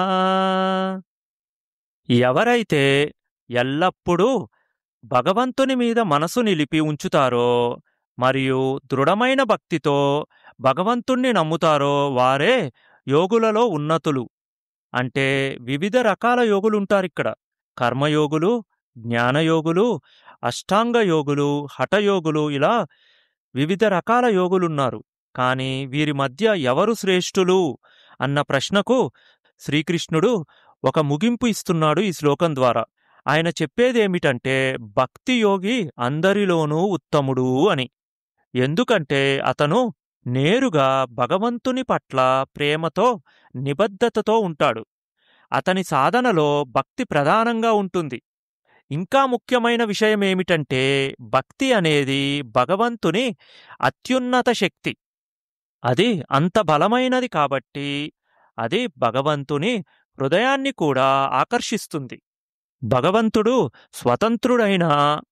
ఎవరైతే ఎల్లప్పుడూ భగవంతుని మీద మనసు నిలిపి ఉంచుతారో మరియు దృఢమైన భక్తితో భగవంతుణ్ణి నమ్ముతారో వారే యోగులలో ఉన్నతులు అంటే వివిధ రకాల యోగులుంటారిక్కడ కర్మయోగులు జ్ఞానయోగులు అష్టాంగ యోగులు హఠయోగులు ఇలా వివిధ రకాల యోగులున్నారు కాని వీరి మధ్య ఎవరు శ్రేష్ఠులు అన్న ప్రశ్నకు శ్రీకృష్ణుడు ఒక ముగింపు ఇస్తున్నాడు ఈ శ్లోకం ద్వారా ఆయన చెప్పేదేమిటంటే భక్తి యోగి అందరిలోనూ ఉత్తముడు అని ఎందుకంటే అతను నేరుగా భగవంతుని పట్ల ప్రేమతో నిబద్ధతతో ఉంటాడు అతని సాధనలో భక్తి ప్రధానంగా ఉంటుంది ఇంకా ముఖ్యమైన విషయం ఏమిటంటే భక్తి అనేది భగవంతుని అత్యున్నత శక్తి అది అంత బలమైనది కాబట్టి అది భగవంతుని హృదయాన్ని కూడా ఆకర్షిస్తుంది భగవంతుడు స్వతంత్రుడైన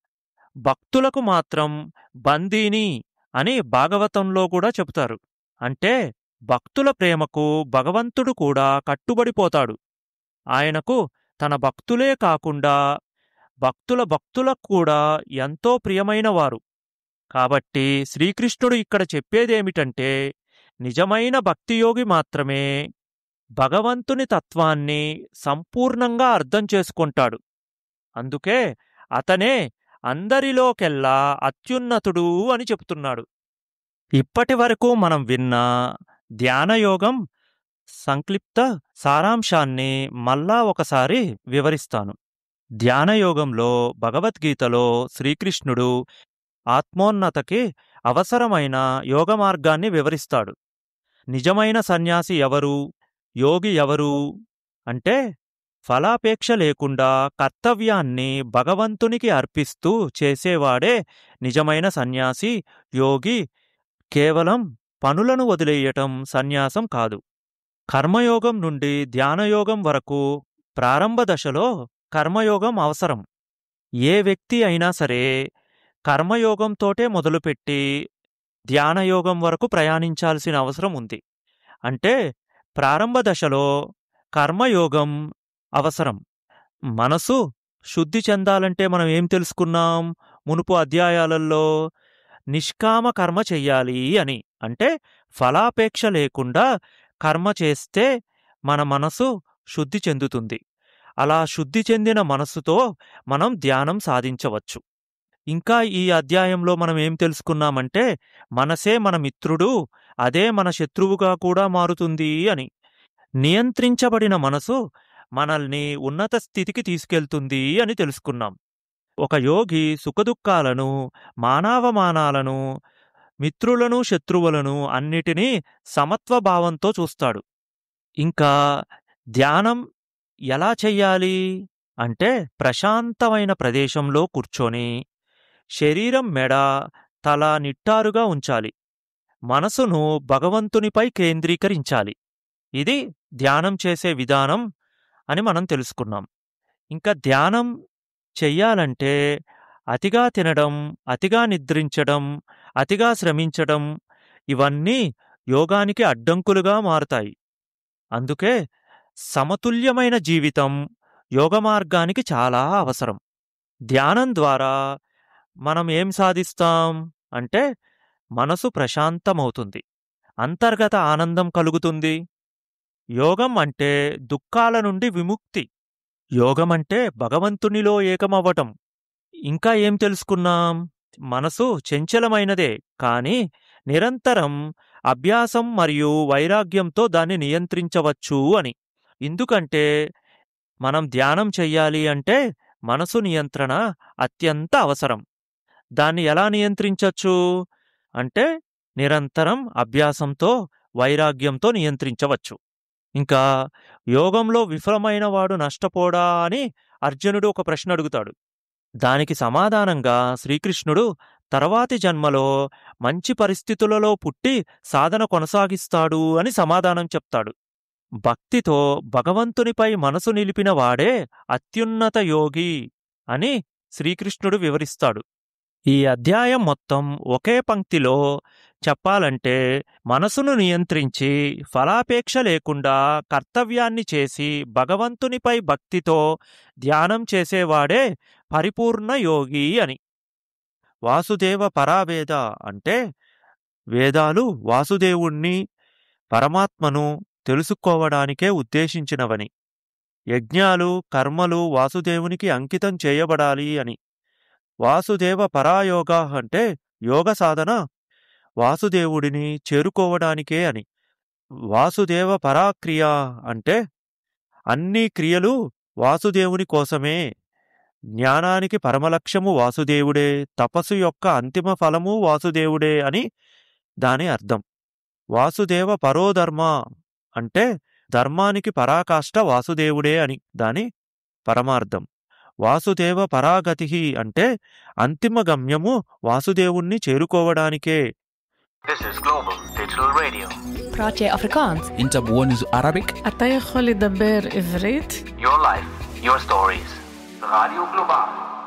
భక్తులకు మాత్రం బందీని అని భాగవతంలో కూడా చెబుతారు అంటే భక్తుల ప్రేమకు భగవంతుడు కూడా కట్టుబడిపోతాడు ఆయనకు తన భక్తులే కాకుండా భక్తుల భక్తులకు కూడా ఎంతో ప్రియమైన వారు కాబట్టి శ్రీకృష్ణుడు ఇక్కడ చెప్పేదేమిటంటే నిజమైన భక్తియోగి మాత్రమే భగవంతుని తత్వాన్ని సంపూర్ణంగా అర్థం చేసుకుంటాడు అందుకే అతనే అందరిలోకెల్లా అత్యున్నతుడు అని చెప్తున్నాడు ఇప్పటి వరకు మనం విన్న ధ్యానయోగం సంక్లిప్త సారాంశాన్ని మళ్ళా ఒకసారి వివరిస్తాను ధ్యానయోగంలో భగవద్గీతలో శ్రీకృష్ణుడు ఆత్మోన్నతకి అవసరమైన యోగ మార్గాన్ని వివరిస్తాడు నిజమైన సన్యాసి ఎవరు యోగి ఎవరు అంటే ఫలాపేక్ష లేకుండా కర్తవ్యాన్ని భగవంతునికి అర్పిస్తూ చేసేవాడే నిజమైన సన్యాసి యోగి కేవలం పనులను వదిలేయటం సన్యాసం కాదు కర్మయోగం నుండి ధ్యానయోగం వరకు ప్రారంభ దశలో కర్మయోగం అవసరం ఏ వ్యక్తి అయినా సరే కర్మయోగంతోటే మొదలుపెట్టి ధ్యానయోగం వరకు ప్రయాణించాల్సిన అవసరం ఉంది అంటే ప్రారంభ దశలో కర్మయోగం అవసరం మనసు శుద్ధి చెందాలంటే మనం ఏం తెలుసుకున్నాం మునుపు అధ్యాయాలలో నిష్కామ కర్మ చెయ్యాలి అని అంటే ఫలాపేక్ష లేకుండా కర్మ చేస్తే మన మనసు శుద్ధి చెందుతుంది అలా శుద్ధి చెందిన మనసుతో మనం ధ్యానం సాధించవచ్చు ఇంకా ఈ అధ్యాయంలో మనం ఏం తెలుసుకున్నామంటే మనసే మన మిత్రుడు అదే మన శత్రువుగా కూడా మారుతుంది అని నియంత్రించబడిన మనసు మనల్ని ఉన్నత స్థితికి తీసుకెళ్తుంది అని తెలుసుకున్నాం ఒక యోగి సుఖదుఖాలను మానవమానాలను మిత్రులను శత్రువులను అన్నిటినీ సమత్వభావంతో చూస్తాడు ఇంకా ధ్యానం ఎలా చెయ్యాలి అంటే ప్రశాంతమైన ప్రదేశంలో కూర్చొని శరీరం మెడ తల నిట్టారుగా ఉంచాలి మనసును భగవంతునిపై కేంద్రీకరించాలి ఇది ధ్యానం చేసే విధానం అని మనం తెలుసుకున్నాం ఇంకా ధ్యానం చెయ్యాలంటే అతిగా తినడం అతిగా నిద్రించడం అతిగా శ్రమించడం ఇవన్నీ యోగానికి అడ్డంకులుగా మారుతాయి అందుకే సమతుల్యమైన జీవితం యోగ మార్గానికి చాలా అవసరం ధ్యానం ద్వారా మనం ఏం సాధిస్తాం అంటే మనసు ప్రశాంతమవుతుంది అంతర్గత ఆనందం కలుగుతుంది యోగం అంటే దుఃఖాల నుండి విముక్తి యోగం అంటే భగవంతునిలో ఏకమవ్వటం ఇంకా ఏం తెలుసుకున్నాం మనసు చంచలమైనదే కాని నిరంతరం అభ్యాసం మరియు వైరాగ్యంతో దాన్ని నియంత్రించవచ్చు అని ఎందుకంటే మనం ధ్యానం చెయ్యాలి అంటే మనసు నియంత్రణ అత్యంత అవసరం దాన్ని ఎలా నియంత్రించచ్చు అంటే నిరంతరం అభ్యాసంతో వైరాగ్యంతో నియంత్రించవచ్చు ఇంకా యోగంలో విఫలమైన వాడు నష్టపోడా అని అర్జునుడు ఒక ప్రశ్న అడుగుతాడు దానికి సమాధానంగా శ్రీకృష్ణుడు తర్వాతి జన్మలో మంచి పరిస్థితులలో పుట్టి సాధన కొనసాగిస్తాడు అని సమాధానం చెప్తాడు భక్తితో భగవంతునిపై మనసు నిలిపిన వాడే అత్యున్నత యోగి అని శ్రీకృష్ణుడు వివరిస్తాడు ఈ అధ్యాయం మొత్తం ఒకే పంక్తిలో చెప్పాలంటే మనసును నియంత్రించి ఫలాపేక్ష లేకుండా కర్తవ్యాన్ని చేసి భగవంతునిపై భక్తితో ధ్యానం చేసేవాడే పరిపూర్ణ యోగి అని వాసుదేవ పరావేద అంటే వేదాలు వాసుదేవుణ్ణి పరమాత్మను తెలుసుకోవడానికే ఉద్దేశించినవని యజ్ఞాలు కర్మలు వాసుదేవునికి అంకితం చేయబడాలి అని వాసుదేవ పరాయోగ అంటే యోగ సాధన వాసుదేవుడిని చేరుకోవడానికే అని వాసుదేవ పరాక్రియ అంటే అన్ని క్రియలు వాసుదేవుని కోసమే జ్ఞానానికి పరమలక్ష్యము వాసుదేవుడే తపస్సు యొక్క అంతిమ ఫలము వాసుదేవుడే అని దాని అర్థం వాసుదేవ పరోధర్మ అంటే ధర్మానికి పరాకాష్ట వాసుదేవుడే అని దాని పరమార్థం వాసుదేవ పరాగతి అంటే అంతిమ గమ్యము వాసుదేవుణ్ణి చేరుకోవడానికే This is Global Digital Radio. praat jij Afrikaans? انت بونس Arabic אתה יכול לדבר עברית? Your life, your stories. Radio Global.